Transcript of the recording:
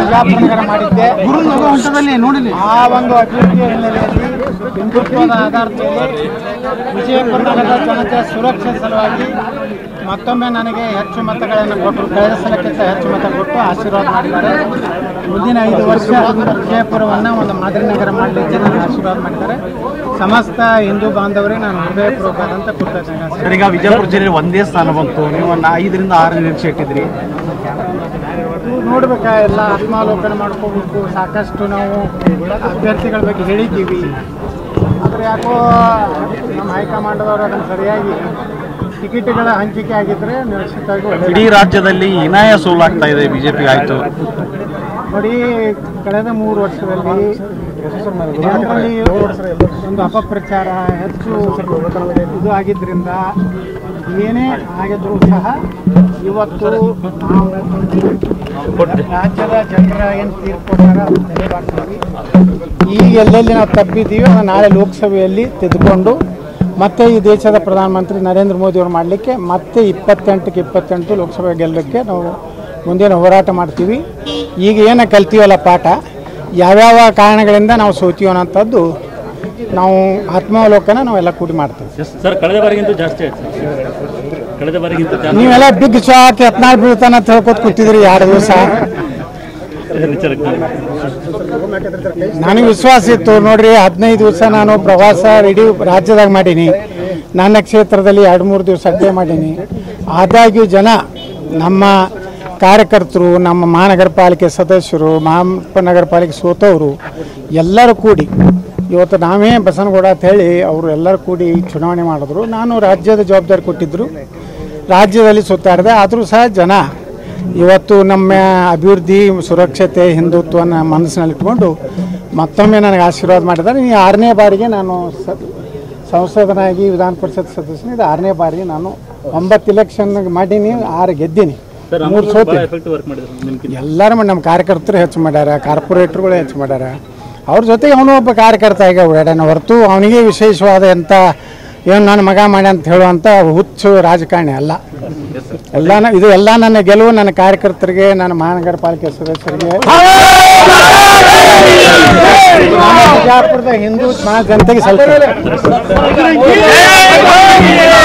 ಬಿಜಾಪುರ ನಗರ ಮಾಡಿದ್ದೆ ಹಂತದಲ್ಲಿ ನೋಡಿಲಿ ಆ ಒಂದು ಅಭಿವೃದ್ಧಿಯ ಹಿನ್ನೆಲೆಯಲ್ಲಿ ಹಿಂದುತ್ವದ ಆಧಾರದ ಮೇಲೆ ವಿಜಯಪುರ ನಗರದ ಜನತೆಯ ಸುರಕ್ಷೆ ಸಲುವಾಗಿ ಮತ್ತೊಮ್ಮೆ ನನಗೆ ಹೆಚ್ಚು ಮತಗಳನ್ನು ಕೊಟ್ಟು ಕಳೆದ ಸಲಕ್ಕಿಂತ ಹೆಚ್ಚು ಮತ ಕೊಟ್ಟು ಆಶೀರ್ವಾದ ಮಾಡಿದ್ದಾರೆ ಮುಂದಿನ ಐದು ವರ್ಷ ವಿಜಯಪುರವನ್ನು ಒಂದು ಮಾದರಿ ನಗರ ಮಾಡಲಿಕ್ಕೆ ನನಗೆ ಆಶೀರ್ವಾದ ಮಾಡಿದ್ದಾರೆ ಸಮಸ್ತ ಹಿಂದೂ ಬಾಂಧವರಿಗೆ ನಾನು ಹೃದಯಪೂರ್ವಕವಾದಂಥ ಕೃತಜ್ಞತೆ ಸರ್ ಈಗ ವಿಜಯಪುರ ಜಿಲ್ಲೆ ಒಂದೇ ಸ್ಥಾನ ಬಂತು ನೀವು ಒಂದು ಐದರಿಂದ ಆರು ನಿರೀಕ್ಷೆ ಇಟ್ಟಿದ್ರಿ ನೋಡ್ಬೇಕಾ ಎಲ್ಲ ಆತ್ಮಾವಲೋಕನ ಮಾಡ್ಕೋಬೇಕು ಸಾಕಷ್ಟು ನಾವು ಅಭ್ಯರ್ಥಿಗಳ ಬಗ್ಗೆ ಹೇಳಿದ್ದೀವಿ ಆದರೆ ಯಾಕೋ ನಮ್ಮ ಹೈಕಮಾಂಡದವರು ಅದನ್ನು ಸರಿಯಾಗಿ ಟಿಕೆಟ್ಗಳ ಹಂಚಿಕೆ ಆಗಿದ್ರೆ ನಿಶ್ಚಿತವಾಗಿ ಒಳ್ಳೆಯದು. ಇಡೀ ರಾಜ್ಯದಲ್ಲಿ ಇನಾಯ ಸೋಲಾಗ್ತಾ ಇದೆ ಬಿಜೆಪಿಗೆ ಆಯ್ತು ನೋಡಿ ಕಳೆದ ಮೂರು ವರ್ಷದಲ್ಲಿ ಜನರಲ್ಲಿ ಒಂದು ಅಪಪ್ರಚಾರ ಹೆಚ್ಚು ಇದು ಆಗಿದ್ದರಿಂದ ಏನೇ ಆಗಿದ್ರೂ ಸಹ ಇವತ್ತು ನಾವು ರಾಜ್ಯದ ಜನರ ಏನು ತೀರ್ಪು ಕೊಡ್ತಾರ ಅದನ್ನ ತಲೆಬಾಗ್ತೀವಿ ಈಗ ಎಲ್ಲೆಲ್ಲಿ ನಾವು ತಪ್ಪಿದ್ದೀವಿ ಅದನ್ನ ನಾಳೆ ಲೋಕಸಭೆಯಲ್ಲಿ ತೆಗೆದುಕೊಂಡು ಮತ್ತೆ ಈ ದೇಶದ ಪ್ರಧಾನಮಂತ್ರಿ ನರೇಂದ್ರ ಮೋದಿ ಅವರು ಮಾಡಲಿಕ್ಕೆ ಮತ್ತೆ ಇಪ್ಪತ್ತೆಂಟಕ್ಕೆ ಇಪ್ಪತ್ತೆಂಟು ಲೋಕಸಭೆ ಗೆಲ್ಲಕ್ಕೆ ನಾವು ಮುಂದಿನ ಹೋರಾಟ ಮಾಡ್ತೀವಿ ಈಗ ಏನು ಕಲ್ತೀವಲ್ಲ ಪಾಠ ಯಾವ್ಯಾವ ಕಾರಣಗಳಿಂದ ನಾವು ಸೋತೀವಿ ಅನ್ನೋಂಥದ್ದು ನಾವು ಆತ್ಮಾವಲೋಕನ ನಾವೆಲ್ಲ ಕೂಡಿ ಮಾಡ್ತೀವಿ ಸರ್ ಕಳೆದ ಬಾರಿಗಿಂತ ಜಾಸ್ತಿ ಆಯ್ತು ಸರ್. ಕಳೆದ ಬಾರಿಗಿಂತ ಜಾಸ್ತಿ ನೀವೆಲ್ಲ ಬಿಗ್ ಶಾಟ್ ಯತ್ನಾಳ್ ಬೀಳ್ತಾನ ಅಂತ ಹೇಳ್ಕೊತ ಕೂತಿದ್ರಿ ಎರಡು ದಿವಸ ವಿಚಾರಕ್ಕೆ ನನಗೆ ವಿಶ್ವಾಸ ಇತ್ತು ನೋಡ್ರಿ ಹದಿನೈದು ದಿವಸ ನಾನು ಪ್ರವಾಸ ಇಡೀ ರಾಜ್ಯದಾಗ ಮಾಡೀನಿ ನನ್ನ ಕ್ಷೇತ್ರದಲ್ಲಿ ಎರಡು ಮೂರು ದಿವಸ ಅಡ್ಡೆ ಮಾಡೀನಿ ಆದಾಗ್ಯೂ ಜನ ನಮ್ಮ ಕಾರ್ಯಕರ್ತರು ನಮ್ಮ ಮಹಾನಗರ ಪಾಲಿಕೆ ಸದಸ್ಯರು ಮಹಾನಗರ ಪಾಲಿಕೆ ಸೋತವರು ಎಲ್ಲರೂ ಕೂಡಿ ಇವತ್ತು ನಾವೇ ಬಸನಗೌಡ ಅಂತ ಹೇಳಿ ಅವರು ಎಲ್ಲರೂ ಕೂಡಿ ಚುನಾವಣೆ ಮಾಡಿದ್ರು ನಾನು ರಾಜ್ಯದ ಜವಾಬ್ದಾರಿ ಕೊಟ್ಟಿದ್ದರು ರಾಜ್ಯದಲ್ಲಿ ಸುತ್ತಾಡಿದೆ ಆದರೂ ಸಹ ಜನ ಇವತ್ತು ನಮ್ಮ ಅಭಿವೃದ್ಧಿ ಸುರಕ್ಷತೆ ಹಿಂದುತ್ವನ ಮನಸ್ಸಿನಲ್ಲಿಟ್ಕೊಂಡು ಮತ್ತೊಮ್ಮೆ ನನಗೆ ಆಶೀರ್ವಾದ ಮಾಡಿದ್ದಾರೆ ಈ ಆರನೇ ಬಾರಿಗೆ ನಾನು ಸ ಸಂಸದನಾಗಿ ವಿಧಾನ ಪರಿಷತ್ ಸದಸ್ಯನ ಇದು ಆರನೇ ಬಾರಿಗೆ ನಾನು ಒಂಬತ್ತು ಇಲೆಕ್ಷನ್ ಮಾಡೀನಿ ಆರು ಗೆದ್ದೀನಿ ಸರ್ ಮೂರು ಸೋತಿ ಎಫೆಕ್ಟಿವ್ ವರ್ಕ್ ಮಾಡಿದ್ರು ನಿಮ್ಗೆ ಎಲ್ಲರೂ ಮಾಡಿ ನಮ್ಮ ಕಾರ್ಯಕರ್ತರು ಹೆಚ್ಚು ಮಾಡ್ಯಾರ ಕಾರ್ಪೊರೇಟ್ರುಗಳು ಹೆಚ್ಚು ಮಾಡ್ಯಾರ ಅವ್ರ ಜೊತೆಗೆ ಅವನು ಒಬ್ಬ ಕಾರ್ಯಕರ್ತ ಆಗಿ ಓಡಾಡ್ಯಾನ ಹೊರತು ಅವನಿಗೆ ವಿಶೇಷವಾದ ಎಂಥ ಏನು ನನ್ನ ಮಗ ಮಾಡಿ ಅಂತ ಹೇಳುವಂಥ ಹುಚ್ಚು ರಾಜಕಾರಣಿ ಅಲ್ಲ ಎಲ್ಲ ಇದು ಎಲ್ಲ ನನ್ನ ಗೆಲುವು ನನ್ನ ಕಾರ್ಯಕರ್ತರಿಗೆ ನನ್ನ ಮಹಾನಗರ ಪಾಲಿಕೆ ಸದಸ್ಯರಿಗೆ ನಮ್ಮ ಬಿಜಾಪುರದ ಹಿಂದೂ ಮಹಾ ಜನತೆಗೆ ಸ್ವಲ್ಪ